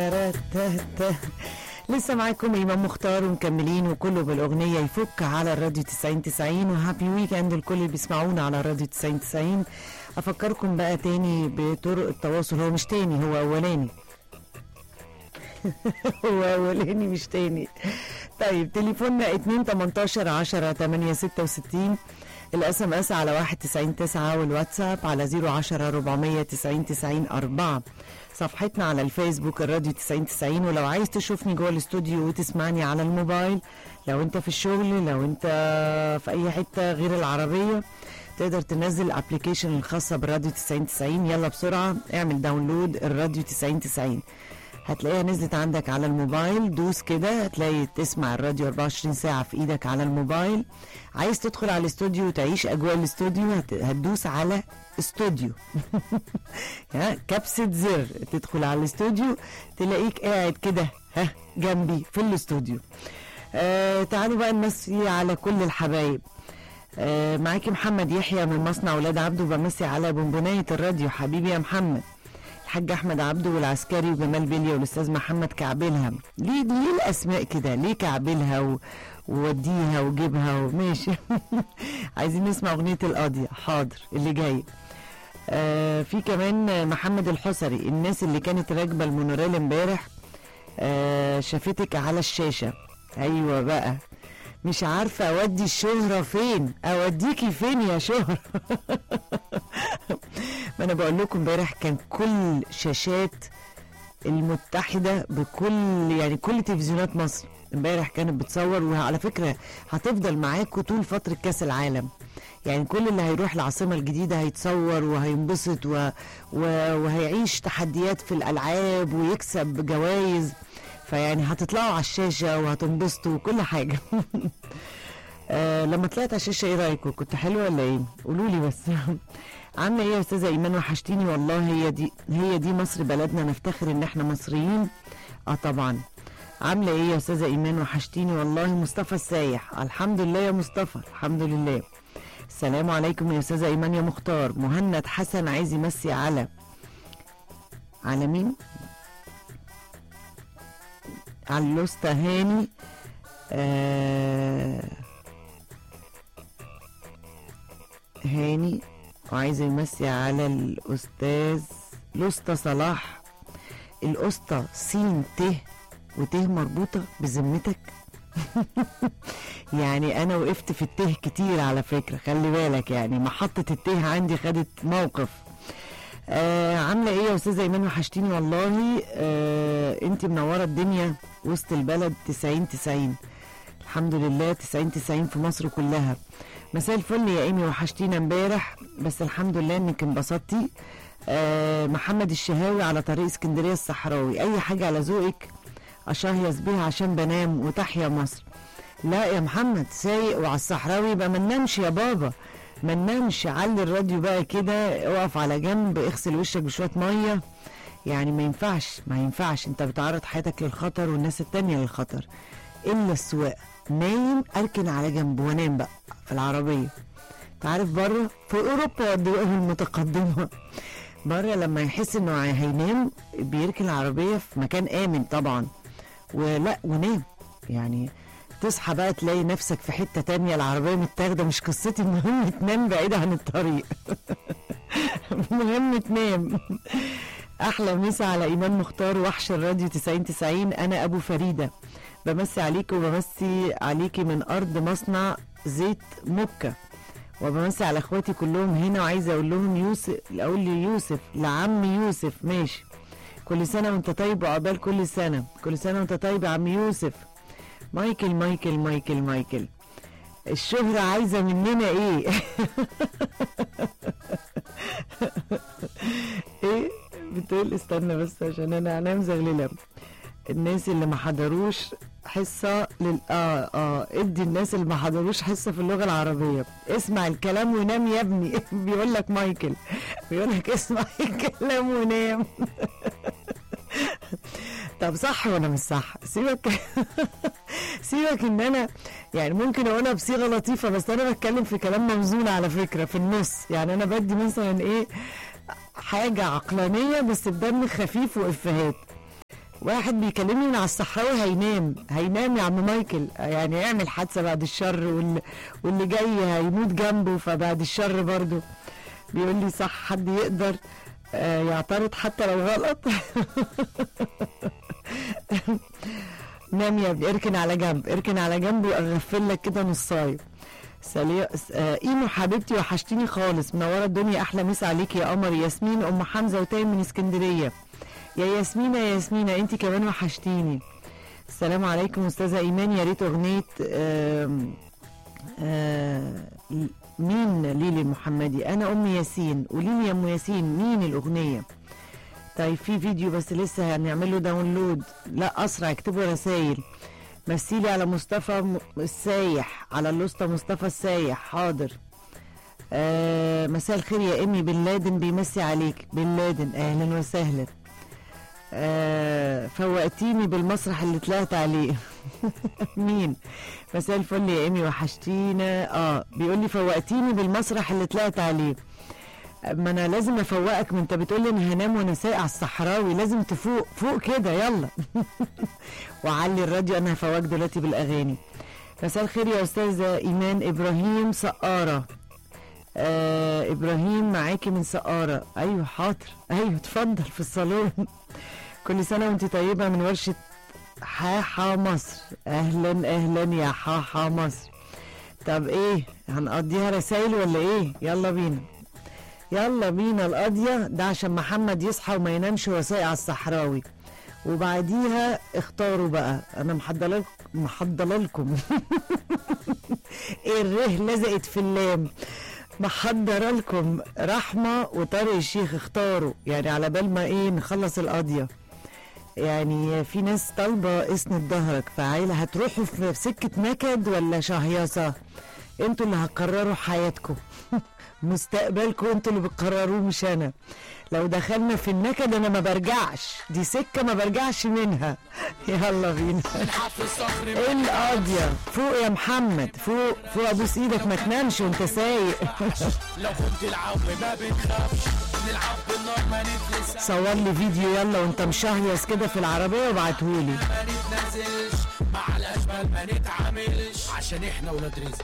تهته لسه معاكم إمام مختار ومكملين وكله بالأغنية يفك على الراديو 90 90 وهابي ويكند الكل اللي بيسمعونا على الراديو 90 90 أفكركم بقى تاني بطرق التواصل هو مش تاني هو أولاني هو أولاني مش تاني طيب تليفوننا 2 18 10 8 66 الاس ام اس على 199 والواتساب على 010 490 90 4 صفحتنا على الفيسبوك الراديو 90 90 ولو عايز تشوفني جوه الاستوديو وتسمعني على الموبايل لو انت في الشغل لو انت في اي حته غير العربيه تقدر تنزل الابلكيشن الخاصه بالراديو 90 90 يلا بسرعه اعمل داونلود الراديو 90 90 هتلاقيها نزلت عندك على الموبايل دوس كده هتلاقي تسمع الراديو 24 ساعة في ايدك على الموبايل عايز تدخل على الاستوديو وتعيش اجواء الاستوديو هت- هتدوس على استوديو ها كبسة زر تدخل على الاستوديو تلاقيك قاعد كده ها جنبي في الاستوديو آه تعالوا بقى نمسي على كل الحبايب آه معاكي محمد يحيى من مصنع ولاد عبده بمسي على بونبوناية الراديو حبيبي يا محمد الحاج احمد عبده والعسكري وجمال بليا والاستاذ محمد كعبلها ليه ليه الاسماء كده ليه كعبلها و... ووديها وجيبها وماشي عايزين نسمع اغنيه القاضيه حاضر اللي جاي آه في كمان محمد الحسري الناس اللي كانت راكبه المونوريل امبارح آه شافتك على الشاشه ايوه بقى مش عارفه اودي الشهره فين اوديكي فين يا شهره ما انا بقول لكم امبارح كان كل شاشات المتحده بكل يعني كل تلفزيونات مصر امبارح كانت بتصور وعلى فكره هتفضل معاكم طول فتره كاس العالم يعني كل اللي هيروح العاصمه الجديده هيتصور وهينبسط و... و... وهيعيش تحديات في الالعاب ويكسب جوائز فيعني هتطلعوا على الشاشه وهتنبسطوا وكل حاجه آه لما طلعت على الشاشه ايه رايكم كنت حلوه ولا ايه قولوا لي بس عامله ايه يا استاذه ايمان وحشتيني والله هي دي هي دي مصر بلدنا نفتخر ان احنا مصريين اه طبعا عامله ايه يا استاذه ايمان وحشتيني والله مصطفى السايح الحمد لله يا مصطفى الحمد لله السلام عليكم يا استاذه ايمان يا مختار مهند حسن عايز يمسي على على مين على اللوستا هاني آه هاني وعايز يمسي على الأستاذ لوستا صلاح الأسطى سين ت وت مربوطة بذمتك يعني أنا وقفت في الته كتير على فكرة خلي بالك يعني محطة الته عندي خدت موقف آه عاملة ايه يا أستاذة إيمان وحشتيني والله آه انت منورة الدنيا وسط البلد 90 90 الحمد لله 90 90 في مصر كلها مساء الفل يا ايمي وحشتينا امبارح بس الحمد لله انك انبسطتي آه محمد الشهاوي على طريق اسكندريه الصحراوي اي حاجه على ذوقك اشهيص بيها عشان بنام وتحيا مصر لا يا محمد سايق وعلى الصحراوي يبقى ما ننامش يا بابا ما ننامش علي الراديو بقى كده اقف على جنب اغسل وشك بشويه ميه يعني ما ينفعش ما ينفعش انت بتعرض حياتك للخطر والناس التانية للخطر الا السواقه نايم اركن على جنب وانام بقى في العربيه تعرف بره في اوروبا والدول المتقدمه بره لما يحس انه هينام بيركن العربيه في مكان امن طبعا ولا ونام يعني تصحى بقى تلاقي نفسك في حته تانية العربيه متاخده مش قصتي المهم تنام بعيد عن الطريق المهم تنام احلى مسا على ايمان مختار وحش الراديو 90 90 انا ابو فريده بمسي عليك وبمسي عليكي من ارض مصنع زيت مكه وبمسي على اخواتي كلهم هنا وعايزه اقول لهم يوسف اقول لي يوسف لعم يوسف ماشي كل سنه وانت طيب وعقبال كل سنه كل سنه وانت طيب يا عم يوسف مايكل مايكل مايكل مايكل الشهرة عايزة مننا ايه ايه بتقول استنى بس عشان انا هنام زغللة الناس اللي ما حضروش حصة لل اه اه ادي الناس اللي ما حضروش حصة في اللغة العربية اسمع الكلام ونام يا ابني بيقول لك مايكل بيقول لك اسمع الكلام ونام طب صح ولا مش صح سيبك سيبك ان انا يعني ممكن اقولها بصيغه لطيفه بس انا بتكلم في كلام موزون على فكره في النص يعني انا بدي مثلا ايه حاجه عقلانيه بس بدم خفيف وافيهات واحد بيكلمني من على الصحراوي هينام هينام يا عم مايكل يعني اعمل حادثه بعد الشر واللي, واللي جاي هيموت جنبه فبعد الشر برضه بيقول لي صح حد يقدر آه، يعترض حتى لو غلط نام يا ابني اركن على جنب اركن على جنب واغفل لك كده نصايه سلي... آه، ايمو حبيبتي وحشتيني خالص منوره الدنيا احلى مسا عليك يا قمر ياسمين ام حمزه وتايم من اسكندريه يا ياسمينة يا ياسمينة انت كمان وحشتيني السلام عليكم استاذه ايمان يا ريت اغنيه آم، آه، مين ليلي المحمدي انا ام ياسين قولي لي يا ام ياسين مين الاغنيه طيب في فيديو بس لسه هنعمل له داونلود لا اسرع اكتبوا رسايل مثيلي على مصطفى م- السايح على الاسطى مصطفى السايح حاضر آه مساء الخير يا امي بن لادن بيمسي عليك بن لادن اهلا وسهلا آه فوقتيني بالمسرح اللي طلعت عليه مين مساء الفل يا امي وحشتينا اه بيقول لي فوقتيني بالمسرح اللي طلعت عليه ما انا لازم افوقك ما انت بتقول لي انا هنام وانا سايق على الصحراوي لازم تفوق فوق كده يلا وعلي الراديو انا هفوقك دلوقتي بالاغاني مساء الخير يا استاذه ايمان ابراهيم سقاره آه ابراهيم معاكي من سقاره ايوه حاضر ايوه اتفضل في الصالون كل سنه وانت طيبه من ورشه حاحة مصر اهلا اهلا يا حاحة مصر طب ايه هنقضيها رسايل ولا ايه يلا بينا يلا بينا القضية ده عشان محمد يصحى وما ينامش وهو سايق على الصحراوي وبعديها اختاروا بقى انا محضره محضره لكم ايه الره لزقت في اللام محضره لكم رحمه وطارق الشيخ اختاروا يعني على بال ما ايه نخلص القضيه يعني في ناس طالبه اسند ظهرك فعيلة هتروحوا في سكه نكد ولا شهيصه انتوا اللي هتقرروا حياتكم مستقبلكم انتوا اللي بتقرروه مش انا لو دخلنا في النكد انا ما برجعش دي سكه ما برجعش منها يلا بينا ايه القاضيه فوق يا محمد فوق فوق ابوس ايدك ما تنامش وانت سايق لو كنت العب ما بنخافش نلعب بالنار ما نتلسع صور لي فيديو يلا وانت مشهيص كده في العربيه وابعتهولي ما نتنازلش مع الاشبال ما نتعاملش عشان احنا ولاد رزق